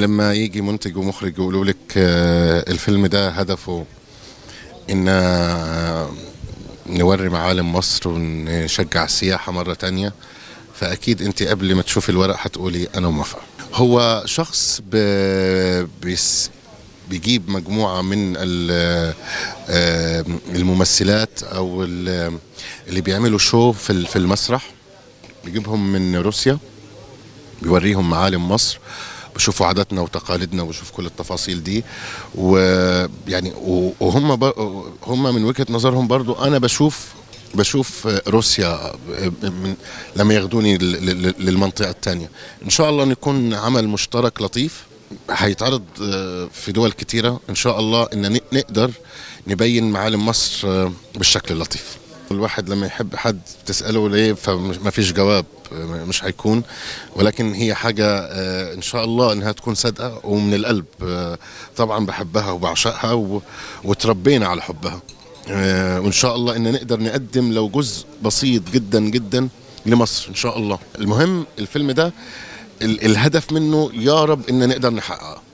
لما يجي منتج ومخرج يقولوا لك آه، الفيلم ده هدفه ان آه، نوري معالم مصر ونشجع السياحة مرة تانية فأكيد أنت قبل ما تشوفي الورق هتقولي أنا موافقة هو شخص ب- بيس بيجيب مجموعة من ال- آه، الممثلات أو ال- اللي بيعملوا شو في ال- في المسرح بيجيبهم من روسيا بيوريهم معالم مصر بشوفوا عاداتنا وتقاليدنا وبشوف كل التفاصيل دي ويعني و- وهم بر- هم من وجهة نظرهم برضو انا بشوف بشوف روسيا من لما ياخدوني لل- لل- للمنطقة الثانية ان شاء الله نكون عمل مشترك لطيف هيتعرض في دول كتيرة ان شاء الله ان ن- نقدر نبين معالم مصر بالشكل اللطيف الواحد لما يحب حد تسأله ليه فما فيش جواب مش هيكون ولكن هي حاجة آه، إن شاء الله إنها تكون صادقة ومن القلب آه، طبعا بحبها وبعشقها و- وتربينا على حبها آه، وإن شاء الله إن نقدر نقدم لو جزء بسيط جدا جدا لمصر إن شاء الله المهم الفيلم ده ال- الهدف منه يا رب إن نقدر نحققه